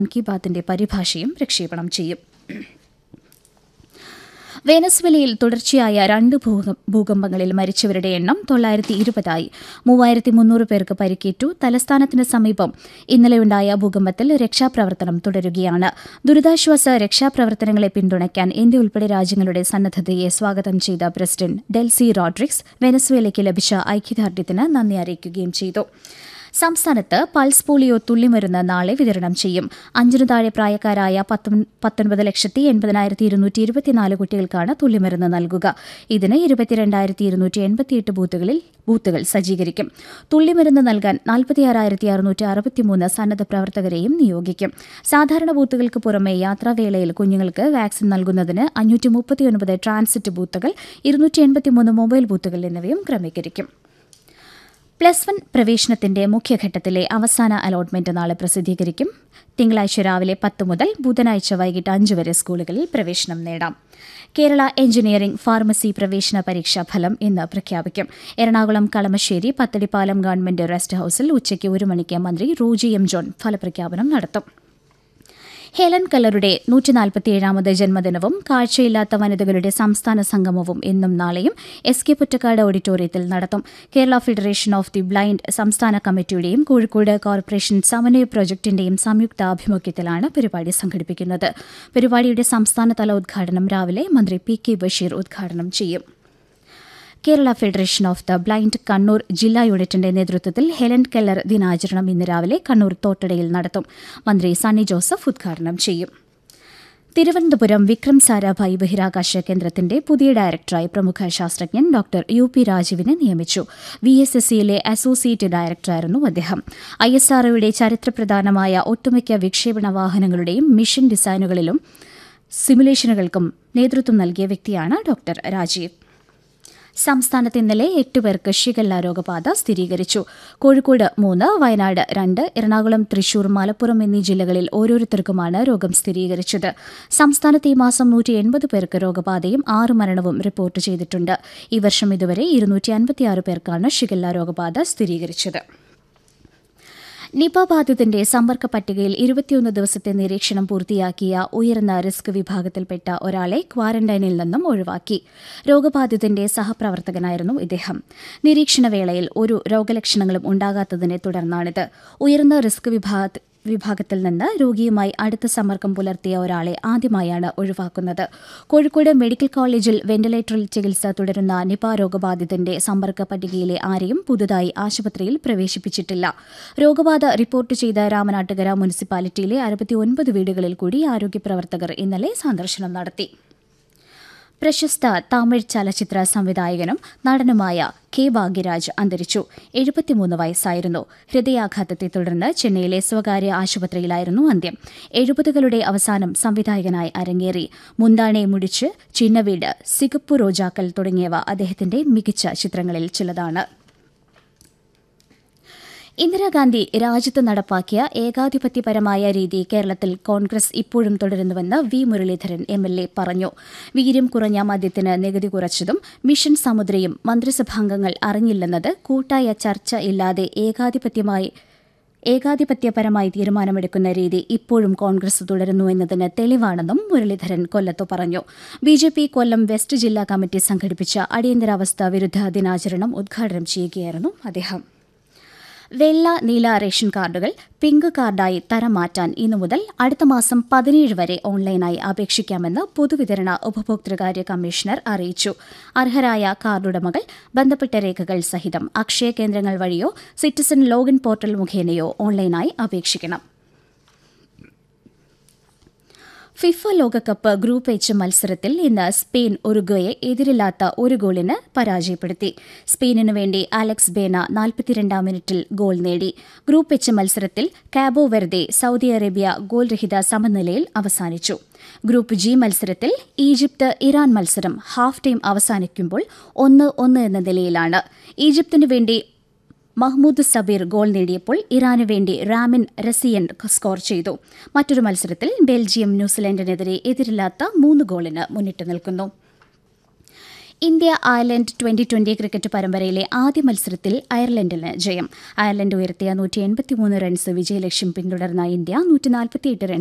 മൻ കി ബാത്തിന്റെ പരിഭാഷയും പ്രക്ഷേപണം ചെയ്യും വെനസ്വലയിൽ തുടർച്ചയായ രണ്ട് ഭൂക- ഭൂകമ്പങ്ങളിൽ മരിച്ചവരുടെ എണ്ണം തൊള്ളായിരത്തി ഇരുപതായി മൂവായിരത്തി മുന്നൂറ് പേർക്ക് പരിക്കേറ്റു തലസ്ഥാനത്തിന് സമീപം ഇന്നലെയുണ്ടായ ഭൂകമ്പത്തിൽ രക്ഷാപ്രവർത്തനം തുടരുകയാണ് ദുരിതാശ്വാസ രക്ഷാപ്രവർത്തനങ്ങളെ പിന്തുണയ്ക്കാൻ ഇന്ത്യ ഉൾപ്പെടെ രാജ്യങ്ങളുടെ സന്നദ്ധതയെ സ്വാഗതം ചെയ്ത പ്രസിഡന്റ് ഡെൽസി റോഡ്രിക്സ് വെനസ്വേലയ്ക്ക് ലഭിച്ച ഐക്യദാർഢ്യത്തിന് നന്ദി അറിയിക്കുകയും ചെയ്തു സംസ്ഥാനത്ത് പൾസ് പോളിയോ തുള്ളിമരുന്ന് നാളെ വിതരണം ചെയ്യും അഞ്ചിനു താഴെ പ്രായക്കാരായ പത്തൊൻ- പത്തൊൻപത് ലക്ഷത്തി എൺപതിനായിരത്തി ഇരുന്നൂറ്റി ഇരുപത്തിനാല് കുട്ടികൾക്കാണ് തുള്ളിമരുന്ന് നൽകുക ഇതിന് ഇരുപത്തിരണ്ടായിരത്തി ഇരുന്നൂറ്റി എൺപത്തിയെട്ട് ബൂത്തുകളിൽ ബൂത്തുകൾ സജ്ജീകരിക്കും തുള്ളിമരുന്ന് നൽകാൻ നാൽപ്പത്തിയാറായിരത്തി അറുന്നൂറ്റി അറുപത്തിമൂന്ന് സന്നദ്ധ പ്രവർത്തകരെയും നിയോഗിക്കും സാധാരണ ബൂത്തുകൾക്ക് പുറമെ യാത്രാവേളയിൽ കുഞ്ഞുങ്ങൾക്ക് വാക്സിൻ നൽകുന്നതിന് അഞ്ഞൂറ്റി മുപ്പത്തിയൊൻപത് ട്രാൻസിറ്റ് ബൂത്തുകൾ ഇരുന്നൂറ്റി എൺപത്തിമൂന്ന് മൊബൈൽ ബൂത്തുകൾ എന്നിവയും ക്രമീകരിക്കും പ്ലസ് വൺ പ്രവേശനത്തിന്റെ മുഖ്യഘട്ടത്തിലെ അവസാന അലോട്ട്മെന്റ് നാളെ പ്രസിദ്ധീകരിക്കും തിങ്കളാഴ്ച രാവിലെ പത്ത് മുതൽ ബുധനാഴ്ച വൈകിട്ട് അഞ്ച് വരെ സ്കൂളുകളിൽ പ്രവേശനം നേടാം കേരള എഞ്ചിനീയറിംഗ് ഫാർമസി പ്രവേശന പരീക്ഷാ ഫലം ഇന്ന് പ്രഖ്യാപിക്കും എറണാകുളം കളമശ്ശേരി പത്തടിപ്പാലം ഗവൺമെന്റ് റെസ്റ്റ് ഹൌസിൽ ഉച്ചയ്ക്ക് ഒരു മണിക്ക് മന്ത്രി റോജി എം ജോൺ ഫലപ്രഖ്യാപനം നടത്തും ഹെലൻ കല്ലറുടെ നൂറ്റിനാൽപ്പത്തിയേഴാമത് ജന്മദിനവും കാഴ്ചയില്ലാത്ത വനിതകളുടെ സംസ്ഥാന സംഗമവും ഇന്നും നാളെയും എസ് കെ പുറ്റക്കാട് ഓഡിറ്റോറിയത്തിൽ നടത്തും Kerala federation of the blind സംസ്ഥാന കമ്മിറ്റിയുടെയും കോഴിക്കോട് കോർപ്പറേഷൻ സമന്വയ പ്രൊജക്ടിന്റെയും സംയുക്ത ആഭിമുഖ്യത്തിലാണ് പരിപാടി സംഘടിപ്പിക്കുന്നത് പരിപാടിയുടെ സംസ്ഥാനതല ഉദ്ഘാടനം രാവിലെ മന്ത്രി പി കെ ബഷീർ ഉദ്ഘാടനം ചെയ്യും Kerala federation of the blind Kannur ജില്ലാ യൂണിറ്റിന്റെ നേതൃത്വത്തിൽ ഹെലൻ കെല്ലർ ദിനാചരണം ഇന്ന് രാവിലെ കണ്ണൂർ തോട്ടടയിൽ നടത്തും മന്ത്രി സണ്ണി ജോസഫ് ഉദ്ഘാടനം ചെയ്യും തിരുവനന്തപുരം വിക്രം സാരാഭായി ബഹിരാകാശ കേന്ദ്രത്തിന്റെ പുതിയ ഡയറക്ടറായി പ്രമുഖ ശാസ്ത്രജ്ഞൻ ഡോക്ടർ യു പി രാജീവിനെ നിയമിച്ചു വി എസ് എസ് സിയിലെ അസോസിയേറ്റ് ഡയറക്ടറായിരുന്നു അദ്ദേഹം ഐ എസ് ആർഒയുടെ ചരിത്രപ്രധാനമായ ഒട്ടുമിക്ക വിക്ഷേപണ വാഹനങ്ങളുടെയും മിഷൻ ഡിസൈനുകളിലും സിമുലേഷനുകൾക്കും നേതൃത്വം നൽകിയ വ്യക്തിയാണ് ഡോക്ടർ രാജീവ് സംസ്ഥാനത്ത് ഇന്നലെ എട്ട് പേർക്ക് ഷിഗല്ല രോഗബാധ സ്ഥിരീകരിച്ചു കോഴിക്കോട് മൂന്ന് വയനാട് രണ്ട് എറണാകുളം തൃശൂർ മലപ്പുറം എന്നീ ജില്ലകളിൽ ഓരോരുത്തർക്കുമാണ് രോഗം സ്ഥിരീകരിച്ചത് സംസ്ഥാനത്ത് ഈ മാസം നൂറ്റി എൺപത് പേർക്ക് രോഗബാധയും ആറ് മരണവും റിപ്പോർട്ട് ചെയ്തിട്ടുണ്ട് ഈ വർഷം ഇതുവരെ ഇരുന്നൂറ്റി അൻപത്തിയാറ് പേർക്കാണ് ഷിഗല്ല രോഗബാധ സ്ഥിരീകരിച്ചത് നിപ ബാധിതന്റെ സമ്പർക്ക പട്ടികയിൽ ഇരുപത്തിയൊന്ന് ദിവസത്തെ നിരീക്ഷണം പൂർത്തിയാക്കിയ ഉയർന്ന റിസ്ക് വിഭാഗത്തിൽപ്പെട്ട ഒരാളെ ക്വാറന്റൈനിൽ നിന്നും ഒഴിവാക്കി രോഗബാധിതന്റെ സഹപ്രവർത്തകനായിരുന്നു ഇദ്ദേഹം നിരീക്ഷണ വേളയിൽ ഒരു രോഗലക്ഷണങ്ങളും ഉണ്ടാകാത്തതിനെ തുടർന്നാണിത് ഉയർന്ന റിസ്ക് വിഭാഗ വിഭാഗത്തിൽ നിന്ന് രോഗിയുമായി അടുത്ത സമ്പർക്കം പുലർത്തിയ ഒരാളെ ആദ്യമായാണ് ഒഴിവാക്കുന്നത് കോഴിക്കോട് മെഡിക്കൽ കോളേജിൽ വെന്റിലേറ്ററിൽ ചികിത്സ തുടരുന്ന നിപ രോഗബാധിതന്റെ സമ്പർക്ക പട്ടികയിലെ ആരെയും പുതുതായി ആശുപത്രിയിൽ പ്രവേശിപ്പിച്ചിട്ടില്ല രോഗബാധ റിപ്പോർട്ട് ചെയ്ത രാമനാട്ടുകര മുനിസിപ്പാലിറ്റിയിലെ അറുപത്തിയൊൻപത് വീടുകളിൽ കൂടി ആരോഗ്യപ്രവർത്തകർ ഇന്നലെ സന്ദർശനം നടത്തി പ്രശസ്ത തമിഴ് ചലച്ചിത്ര സംവിധായകനും നടനുമായ കെ ഭാഗ്യരാജ് അന്തരിച്ചു എഴുപത്തിമൂന്ന് വയസ്സായിരുന്നു ഹൃദയാഘാതത്തെ തുടർന്ന് ചെന്നൈയിലെ സ്വകാര്യ ആശുപത്രിയിലായിരുന്നു അന്ത്യം എഴുപതുകളുടെ അവസാനം സംവിധായകനായി അരങ്ങേറി മുന്താണെ മുടിച്ച് ചിന്നവീട് സിഗപ്പു റോജാക്കൽ തുടങ്ങിയവ അദ്ദേഹത്തിന്റെ മികച്ച ചിത്രങ്ങളിൽ ചിലതാണ് ഇന്ദിരാഗാന്ധി രാജ്യത്ത് നടപ്പാക്കിയ ഏകാധിപത്യപരമായ രീതി കേരളത്തിൽ കോൺഗ്രസ് ഇപ്പോഴും തുടരുന്നുവെന്ന് V Muraleedharan M L A പറഞ്ഞു വീര്യം കുറഞ്ഞ മദ്യത്തിന് നികുതി കുറച്ചതും മിഷൻ സമുദ്രയും മന്ത്രിസഭാംഗങ്ങൾ അറിഞ്ഞില്ലെന്നത് കൂട്ടായ ചർച്ച ഇല്ലാതെ ഏകാധിപത്യമായി ഏകാധിപത്യപരമായി തീരുമാനമെടുക്കുന്ന രീതി ഇപ്പോഴും കോൺഗ്രസ് തുടരുന്നു എന്നതിന് തെളിവാണെന്നും മുരളീധരൻ കൊല്ലത്ത് പറഞ്ഞു B J P Kollam west ജില്ലാ കമ്മിറ്റി സംഘടിപ്പിച്ച അടിയന്തരാവസ്ഥ വിരുദ്ധ ദിനാചരണം ഉദ്ഘാടനം ചെയ്യുകയായിരുന്നു അദ്ദേഹം വെള്ള നീല റേഷൻ കാർഡുകൾ പിങ്ക് കാർഡായി തരം മാറ്റാൻ ഇന്നു മുതൽ അടുത്ത മാസം പതിനേഴ് വരെ ഓൺലൈനായി അപേക്ഷിക്കാമെന്ന് പൊതുവിതരണ ഉപഭോക്തൃകാര്യ കമ്മീഷണർ അറിയിച്ചു അർഹരായ കാർഡുടമകൾ ബന്ധപ്പെട്ട രേഖകൾ സഹിതം അക്ഷയ കേന്ദ്രങ്ങൾ വഴിയോ സിറ്റിസൺ ലോഗിൻ പോർട്ടൽ മുഖേനയോ ഓൺലൈനായി അപേക്ഷിക്കണം ഫിഫ ലോകകപ്പ് ഗ്രൂപ്പ് എച്ച് മത്സരത്തിൽ ഇന്ന് സ്പെയിൻ ഉറുഗ്വയെ എതിരില്ലാത്ത ഒരു ഗോളിന് പരാജയപ്പെടുത്തി സ്പെയിനിനു വേണ്ടി അലക്സ് ബേന നാൽപ്പത്തിരണ്ടാം മിനിറ്റിൽ ഗോൾ നേടി ഗ്രൂപ്പ് എച്ച് മത്സരത്തിൽ കാബോ വെർദെ സൌദി അറേബ്യ ഗോൾരഹിത സമനിലയിൽ അവസാനിച്ചു ഗ്രൂപ്പ് ജി മത്സരത്തിൽ ഈജിപ്ത് ഇറാൻ മത്സരം ഹാഫ് ടൈം അവസാനിക്കുമ്പോൾ ഒന്ന് ഒന്ന് എന്ന നിലയിലാണ് ഈജിപ്തിനു വേണ്ടി മഹ്മൂദ് സബീർ ഗോൾ നേടിയപ്പോൾ ഇറാനു വേണ്ടി റാമിൻ റസിയൻ സ്കോർ ചെയ്തു മറ്റൊരു മത്സരത്തിൽ ബെൽജിയം ന്യൂസിലൻഡിനെതിരെ എതിരില്ലാത്ത മൂന്ന് ഗോളിന് മുന്നിട്ട് നിൽക്കുന്നു India Ireland twenty twenty cricket പരമ്പരയിലെ ആദ്യ മത്സരത്തിൽ അയർലൻഡിന് ജയം അയർലൻഡ് ഉയർത്തിയ നൂറ്റി എൺപത്തിമൂന്ന് റൺസ് വിജയലക്ഷ്യം പിന്തുടർന്ന ഇന്ത്യ നൂറ്റി നാൽപ്പത്തിയെട്ട് റൺസ്